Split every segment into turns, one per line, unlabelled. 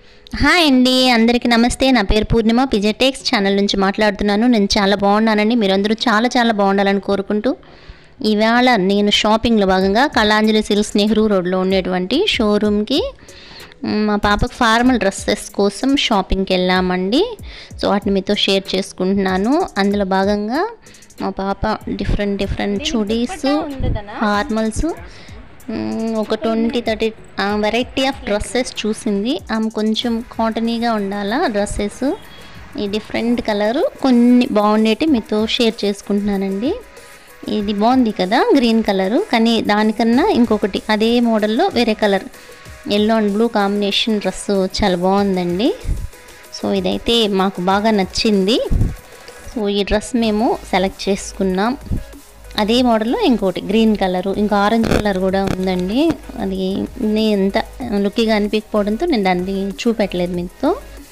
hi అండి అందరికీ నమస్తే నా పేరు పూర్ణిమ పిజెటెక్స్ ఛానల్ నుంచి మాట్లాడుతున్నాను నేను చాలా బాగున్నానండి మీరందరూ చాలా చాలా బాగుండాలని కోరుకుంటూ ఇవాళ నేను షాపింగ్లో భాగంగా కళాంజలి సిల్క్స్ నెహ్రూ రోడ్లో ఉండేటువంటి షోరూమ్కి మ్, మా పాపకు ఫార్మల్ డ్రెస్సెస్ కోసం షాపింగ్కి వెళ్ళామండి సో వాటిని మీతో షేర్ చేసుకుంటున్నాను అందులో భాగంగా మా పాప డిఫరెంట్ డిఫరెంట్ చుడీస్ ఫార్మల్స్ మ్మ్, ఒక twenty thirty variety of dresses చూసింది ఆమె కొంచెం కాటనీగా ఉండాలా డ్రెస్సెస్ ఈ డిఫరెంట్ కలరు కొన్ని బాగుండేటి మీతో షేర్ చేసుకుంటున్నానండి ఇది బాగుంది కదా గ్రీన్ కలరు కానీ దానికన్నా ఇంకొకటి అదే మోడల్లో వేరే colour yellow and blue combination dress చాలా బాగుందండి సో ఇదైతే మాకు బాగా నచ్చింది సో ఈ డ్రెస్ మేము సెలెక్ట్ చేసుకున్నాం అదే మోడల్లో ఇంకోటి గ్రీన్ కలరు ఇంకా ఆరెంజ్ కలర్ కూడా ఉందండి అది నేను ఎంత లుక్గా అనిపించకపోవడంతో నేను దాన్ని చూపెట్టలేదు మీతో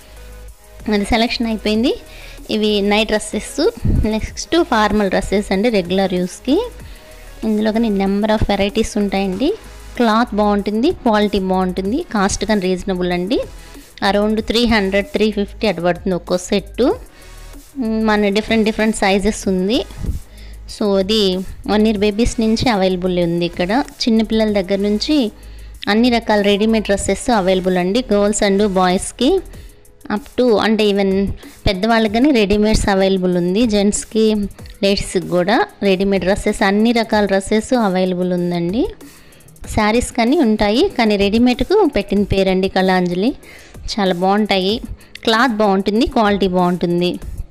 అది సెలెక్షన్ అయిపోయింది ఇవి night dresses next formal dresses అండి రెగ్యులర్ యూస్కి ఇందులో కానీ నెంబర్ ఆఫ్ వెరైటీస్ ఉంటాయండి క్లాత్ బాగుంటుంది క్వాలిటీ బాగుంటుంది కాస్ట్ కానీ రీజనబుల్ అండి around three hundred three fifty అటు పడుతుంది ఒక్కో సెట్టు మ్, మన డిఫరెంట్ డిఫరెంట్ సైజెస్ ఉంది సో అది వన్ ఇయర్ బేబీస్ నుంచి అవైలబుల్ ఉంది ఇక్కడ చిన్నపిల్లల దగ్గర నుంచి అన్ని రకాల రెడీమేడ్ డ్రెస్సెస్ అవైలబుల్ అండి గర్ల్స్ అండ్ బాయ్స్కి అప్ టు అంటే ఈవెన్ పెద్దవాళ్ళకి కానీ రెడీమేడ్స్ అవైలబుల్ ఉంది జెంట్స్కి లేడీస్కి కూడా రెడీమేడ్ డ్రెస్సెస్ అన్ని రకాల డ్రెస్సెస్ అవైలబుల్ ఉందండి శారీస్ కానీ ఉంటాయి కానీ రెడీమేడ్కు పెట్టిన పేరండి కళాంజలి చాలా బాగుంటాయి క్లాత్ బాగుంటుంది క్వాలిటీ బాగుంటుంది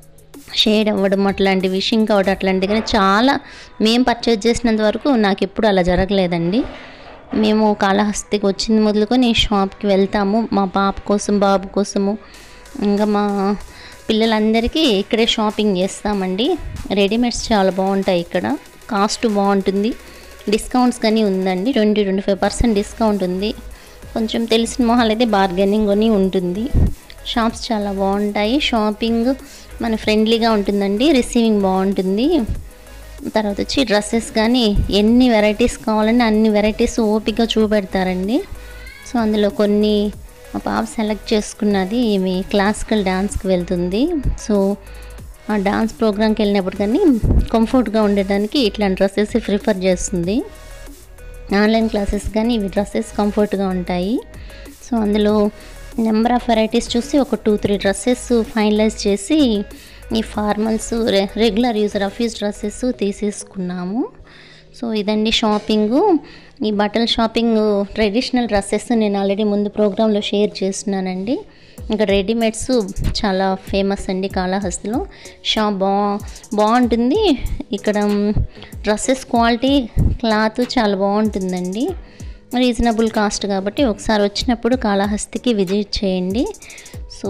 షేడ్ అవ్వడం అట్లాంటివి షింక్ అవ్వడం అట్లాంటివి కానీ చాలా మేము పర్చేజ్ చేసినంత వరకు నాకు ఎప్పుడు అలా జరగలేదండి మేము కాళహస్తికి వచ్చింది మొదలుకొని షాప్కి వెళ్తాము మా పాప కోసం బాబు కోసము ఇంకా మా పిల్లలందరికీ ఇక్కడే షాపింగ్ చేస్తామండి రెడీమేడ్స్ చాలా బాగుంటాయి ఇక్కడ కాస్ట్ బాగుంటుంది డిస్కౌంట్స్ కానీ ఉందండి twenty twenty five percent discount ఉంది కొంచెం తెలిసిన మొహాలు అయితే బార్గెనింగ్ అని ఉంటుంది షాప్స్ చాలా బాగుంటాయి షాపింగ్ మన ఫ్రెండ్లీగా ఉంటుందండి రిసీవింగ్ బాగుంటుంది తర్వాత వచ్చి డ్రెస్సెస్ కానీ ఎన్ని వెరైటీస్ కావాలంటే అన్ని వెరైటీస్ ఓపికగా చూపెడతారండి సో అందులో కొన్ని మా పాప సెలెక్ట్ చేసుకున్నది ఈమె క్లాసికల్ డాన్స్కి వెళ్తుంది సో ఆ డాన్స్ ప్రోగ్రామ్కి వెళ్ళినప్పుడు కానీ కంఫర్ట్గా ఉండడానికి ఇట్లాంటి డ్రెస్సెస్ ప్రిఫర్ చేస్తుంది ఆన్లైన్ క్లాసెస్ కానీ ఇవి డ్రెస్సెస్ కంఫర్ట్గా ఉంటాయి సో అందులో నెంబర్ ఆఫ్ వెరైటీస్ చూసి ఒక టూ త్రీ డ్రెస్సెస్ ఫైనలైజ్ చేసి ఈ ఫార్మల్స్ రె రెగ్యులర్ యూజర్ ఆఫీస్ డ్రెస్సెస్ తీసేసుకున్నాము సో ఇదండి షాపింగు ఈ బట్టల షాపింగ్ ట్రెడిషనల్ డ్రెస్సెస్ నేను ఆల్రెడీ ముందు ప్రోగ్రాంలో షేర్ చేస్తున్నానండి ఇంకా రెడీమేడ్స్ చాలా ఫేమస్ అండి కాళహస్తిలో షాప్ బా బాగుంటుంది ఇక్కడ డ్రెస్సెస్ క్వాలిటీ క్లాత్ చాలా బాగుంటుందండి రీజనబుల్ కాస్ట్ కాబట్టి ఒకసారి వచ్చినప్పుడు కాళహస్తికి విజిట్ చేయండి సో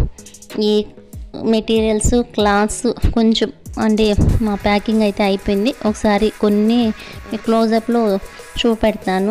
ఈ మెటీరియల్స్ క్లాత్స్ కొంచెం అంటే మా ప్యాకింగ్ అయితే అయిపోయింది ఒకసారి కొన్ని క్లోజప్లో చూపెడతాను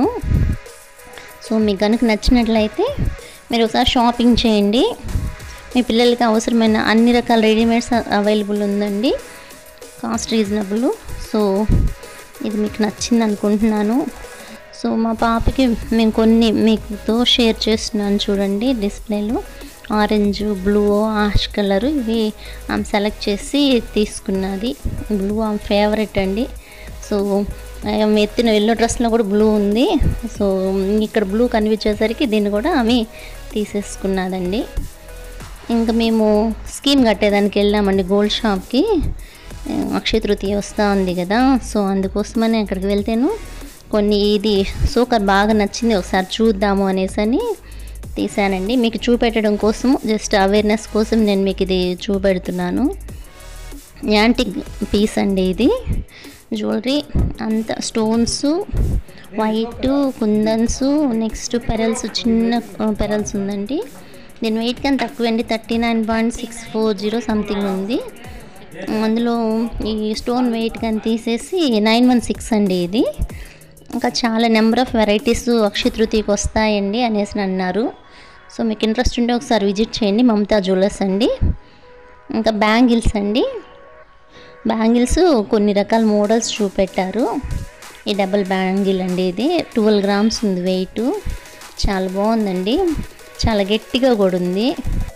సో మీకు కనుక నచ్చినట్లయితే మీరు ఒకసారి షాపింగ్ చేయండి మీ పిల్లలకి అవసరమైన అన్ని రకాల రెడీమేడ్స్ అవైలబుల్ ఉందండి కాస్ట్ రీజనబుల్ సో ఇది మీకు నచ్చింది అనుకుంటున్నాను సో మా పాపకి మేము కొన్ని మీతో షేర్ చేస్తున్నాను చూడండి డిస్ప్లేలో ఆరెంజ్ బ్లూ ఆష్ కలర్ ఇవి ఆమె సెలెక్ట్ చేసి తీసుకున్నది బ్లూ ఆమె ఫేవరెట్ అండి సో ఆమె ఎత్తిన ఎల్లో డ్రెస్లో కూడా బ్లూ ఉంది సో ఇక్కడ బ్లూ కనిపించేసరికి దీన్ని కూడా ఆమె తీసేసుకున్నదండి ఇంకా మేము స్కీమ్ కట్టేదానికి వెళ్ళామండి గోల్డ్ షాప్కి ఆ, అక్షయ తృతీయ వస్తూ ఉంది కదా సో అందుకోసమని అక్కడికి వెళ్తేను కొన్ని ఇది సూకర్ బాగా నచ్చింది ఒకసారి చూద్దాము అనేసి అని తీసానండి మీకు చూపెట్టడం కోసము జస్ట్ అవేర్నెస్ కోసం నేను మీకు ఇది చూపెడుతున్నాను యాంటిక్ పీస్ అండి ఇది జ్యువెలరీ అంత stones white kundans next pearls చిన్న పెరల్స్ ఉందండి దీని వెయిట్ కానీ తక్కువ అండి thirty nine point six four zero something ఉంది అందులో ఈ స్టోన్ వెయిట్ కానీ తీసేసి నైన్ వన్ సిక్స్ అండి ఇది ఇంకా చాలా నెంబర్ ఆఫ్ వెరైటీస్ అక్షయ తృతీయకి వస్తాయండి అనేసి అన్నారు సో మీకు ఇంట్రెస్ట్ ఉంటే ఒకసారి విజిట్ చేయండి మమతా జ్యువెలర్స్ అండి ఇంకా బ్యాంగిల్స్ అండి బ్యాంగిల్స్ కొన్ని రకాల మోడల్స్ చూపెట్టారు ఈ డబుల్ బ్యాంగిల్ అండి ఇది ట్వెల్వ్ గ్రామ్స్ ఉంది వెయిట్ చాలా బాగుందండి చాలా గట్టిగా కూడా ఉంది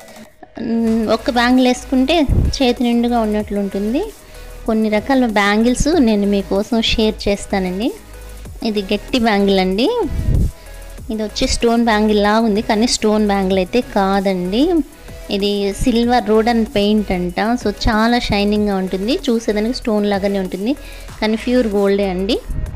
మ్, ఒక్క బ్యాంగిల్ వేసుకుంటే చేతి నిండుగా ఉన్నట్లు ఉంటుంది కొన్ని రకాల బ్యాంగిల్స్ నేను మీకోసం షేర్ చేస్తానండి ఇది గట్టి బ్యాంగిల్ అండి ఇది వచ్చి స్టోన్ బ్యాంగిల్ లాగా ఉంది కానీ స్టోన్ బ్యాంగిల్ అయితే కాదండి ఇది సిల్వర్ రోడ్ అండ్ పెయింట్ అంట సో చాలా షైనింగ్గా ఉంటుంది చూసేదానికి స్టోన్ లాగానే ఉంటుంది కానీ ప్యూర్ గోల్డే అండి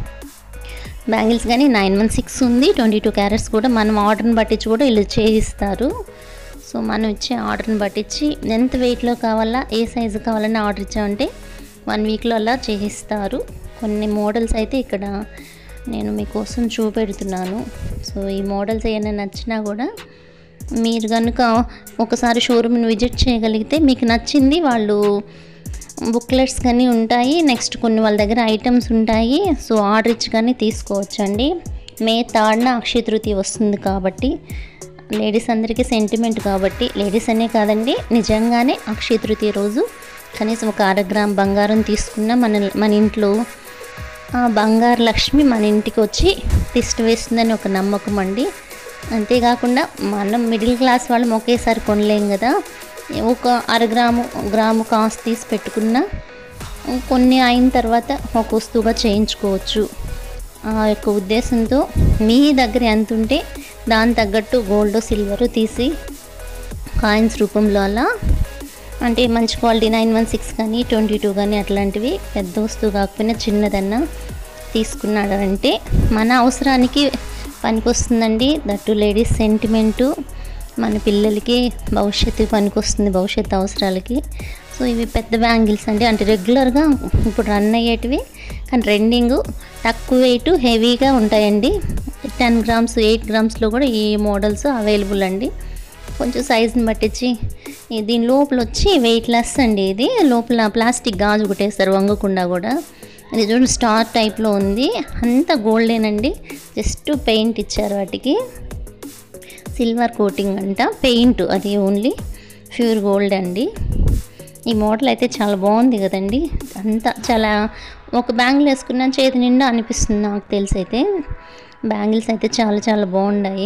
బ్యాంగిల్స్ కానీ నైన్ వన్ సిక్స్ ఉంది ట్వంటీ టూ క్యారెట్స్ కూడా మనం ఆర్డర్ని పట్టించి కూడా వీళ్ళు చేయిస్తారు సో మనం ఇచ్చే ఆర్డర్ని పట్టించి ఎంత వెయిట్లో కావాలా ఏ సైజు కావాలని ఆర్డర్ ఇచ్చామంటే వన్ వీక్లో అలా చేయిస్తారు కొన్ని మోడల్స్ అయితే ఇక్కడ నేను మీకోసం చూపెడుతున్నాను సో ఈ మోడల్స్ ఏమైనా నచ్చినా కూడా మీరు కనుక ఒకసారి షోరూమ్ని విజిట్ చేయగలిగితే మీకు నచ్చింది వాళ్ళు బుక్లెట్స్ కానీ ఉంటాయి నెక్స్ట్ కొన్ని వాళ్ళ దగ్గర ఐటమ్స్ ఉంటాయి సో ఆర్డర్ ఇచ్చి కానీ తీసుకోవచ్చండి మే థర్డ్న అక్షయ తృతీయ వస్తుంది కాబట్టి లేడీస్ అందరికీ సెంటిమెంట్ కాబట్టి లేడీస్ అనే కాదండి నిజంగానే అక్షయ తృతీయ రోజు కనీసం ఒక అర గ్రామ్ బంగారం తీసుకున్న మన మన ఇంట్లో ఆ బంగారు లక్ష్మి మన ఇంటికి వచ్చి తిష్టి వేస్తుందని ఒక నమ్మకం అండి అంతేకాకుండా మనం మిడిల్ క్లాస్ వాళ్ళం ఒకేసారి కొనలేం కదా ఒక అర గ్రాము గ్రాము కాస్ట్ తీసి పెట్టుకున్న కొన్ని అయిన తర్వాత ఒక వస్తువుగా చేయించుకోవచ్చు ఆ యొక్క ఉద్దేశంతో మీ దగ్గర ఎంత ఉంటే దాని తగ్గట్టు గోల్డ్ సిల్వర్ తీసి కాయిన్స్ రూపంలో అలా అంటే మంచి క్వాలిటీ నైన్ వన్ సిక్స్ కానీ ట్వంటీ టూ కానీ అట్లాంటివి పెద్ద వస్తువు కాకపోయినా చిన్నదన్నా తీసుకున్నాడంటే మన అవసరానికి పనికొస్తుందండి దట్టు లేడీస్ సెంటిమెంటు మన పిల్లలకి భవిష్యత్తు పనికొస్తుంది భవిష్యత్తు అవసరాలకి సో ఇవి పెద్ద బ్యాంగిల్స్ అండి అంటే రెగ్యులర్గా ఇప్పుడు రన్ అయ్యేటివి కానీ రెండింగ్ తక్కువ వెయిట్ హెవీగా ఉంటాయండి టెన్ గ్రామ్స్ ఎయిట్ గ్రామ్స్లో కూడా ఈ మోడల్స్ అవైలబుల్ అండి కొంచెం సైజుని పట్టించి ఈ దీని లోపల వచ్చి వెయిట్ లెస్ అండి ఇది లోపల ప్లాస్టిక్ గాజు కుట్టేస్తారు వంగకుండా కూడా ఇది చూడండి స్టార్ టైప్లో ఉంది అంతా గోల్డేనండి జస్ట్ పెయింట్ ఇచ్చారు వాటికి సిల్వర్ కోటింగ్ అంట పెయింట్ అది ఓన్లీ ప్యూర్ గోల్డ్ అండి ఈ మోడల్ అయితే చాలా బాగుంది కదండి అంతా చాలా ఒక బ్యాంగిల్ వేసుకున్న చేతి నిండా అనిపిస్తుంది నాకు తెలిసి అయితే బ్యాంగిల్స్ అయితే చాలా చాలా బాగున్నాయి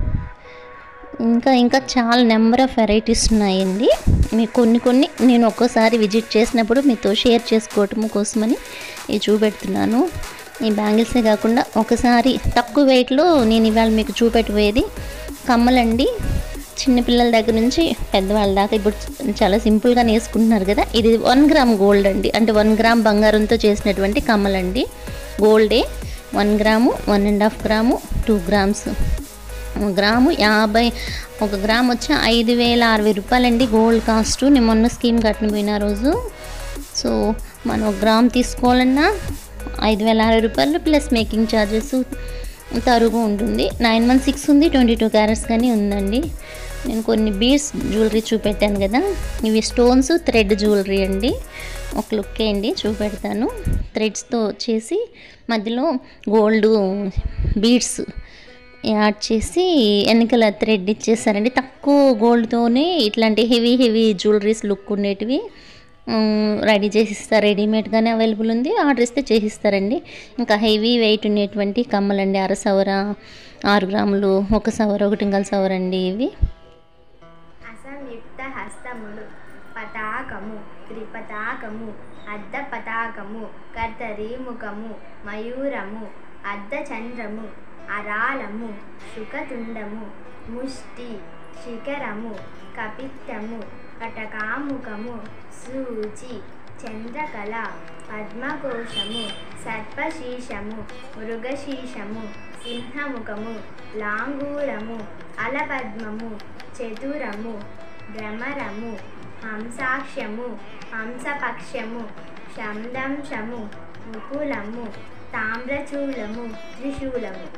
ఇంకా ఇంకా చాలా నెంబర్ ఆఫ్ వెరైటీస్ ఉన్నాయండి మీకు కొన్ని కొన్ని నేను ఒక్కోసారి విజిట్ చేసినప్పుడు మీతో షేర్ చేసుకోవటం కోసమని ఇది చూపెడుతున్నాను ఈ బ్యాంగిల్సే కాకుండా ఒకసారి తక్కువ వెయిట్లో నేను ఇవాళ మీకు చూపెట్టబోయేది కమ్మలండి చిన్నపిల్లల దగ్గర నుంచి పెద్దవాళ్ళ దాకా ఇప్పుడు చాలా సింపుల్గా వేసుకుంటున్నారు కదా ఇది వన్ గ్రామ్ గోల్డ్ అండి అంటే వన్ గ్రామ్ బంగారంతో చేసినటువంటి కమ్మలండి గోల్డే one gram one and half gram two grams gram యాభై ఒక గ్రామ్ వచ్చి ఐదు వేల అరవై రూపాయలండి గోల్డ్ కాస్ట్ నేను మొన్న స్కీమ్ కట్టిన పోయిన రోజు సో మనం ఒక గ్రామ్ తీసుకోవాలన్నా ఐదు వేల అరవై రూపాయలు ప్లస్ మేకింగ్ ఛార్జెస్ తరుగు ఉంటుంది నైన్ వన్ సిక్స్ ఉంది ట్వంటీ టూ క్యారెట్స్ కానీ ఉందండి నేను కొన్ని బీడ్స్ జ్యువెలరీ చూపెట్టాను కదా ఇవి స్టోన్స్ థ్రెడ్ జ్యువెలరీ అండి ఒక లుక్ వేయండి చూపెడతాను థ్రెడ్స్తో వచ్చేసి మధ్యలో గోల్డ్ బీడ్స్ యాడ్ చేసి వెనకల థ్రెడ్ ఇచ్చేసారండి తక్కువ గోల్డ్తోనే ఇట్లాంటి హెవీ హెవీ జ్యువెలరీస్ లుక్ ఉండేటివి రెడీ చేసిస్తారు రెడీమేడ్గానే అవైలబుల్ ఉంది ఆర్డర్ ఇస్తే చేసిస్తారండి ఇంకా హెవీ వెయిట్ ఉండేటువంటి కమ్మలండి అర సవర ఆరు గ్రాములు ఒక సవర ఒకటి ఇంకల సవర అండి ఇవి
అసంయుక్త హస్తములు పతాకము త్రిపతాకము అర్ధ పతాకము కర్తరి ముఖము మయూరము అర్ధ చంద్రము అరాళము సుఖతుండము ముష్టి శిఖరము కపిత్తము కటకాముఖము సూచి చంద్రకళ పద్మకోశము సర్పశీషము మృగశీషము సింహముఖము లాంగూరము అలపద్మము చతురము భ్రమరము హంసాక్ష్యము హంసపక్షము శందంశము ముకులము తామ్రచూలము త్రిశూలము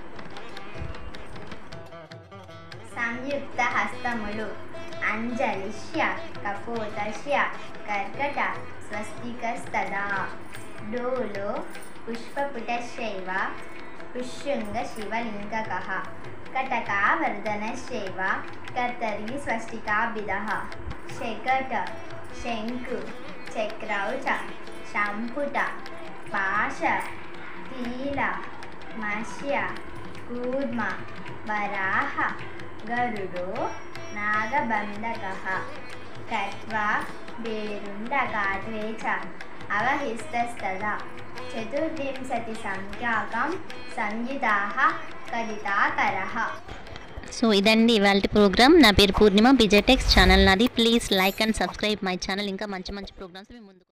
సంయుక్త హస్తములు అంజలిష్య కపోతస్య కర్కట స్వస్తికస్తదా డోలో పుష్పపుటశైవ పుష్యుంగ శివలింగకః కటకావర్ధనశైవ కర్తరి స్వస్తికాభిదः శకట శంకు చక్రౌచ సంపుట పాశ కీల మత్స్య కూర్మ వరాహ गरुडो नागबन्धकः कट्वा बेरुण्डकाट्वे च अवहिस्तस्तदा चतुर्विंशतिसङ्ख्याकं संयुताः कलिताकरः
సో ఇదండి ఇవాళ ప్రోగ్రామ్ నా పేరు పూర్ణిమ బిజెటెక్స్ ఛానల్ నాది please like and subscribe my channel ఇంకా మంచి మంచి ప్రోగ్రామ్స్ మీ ముందు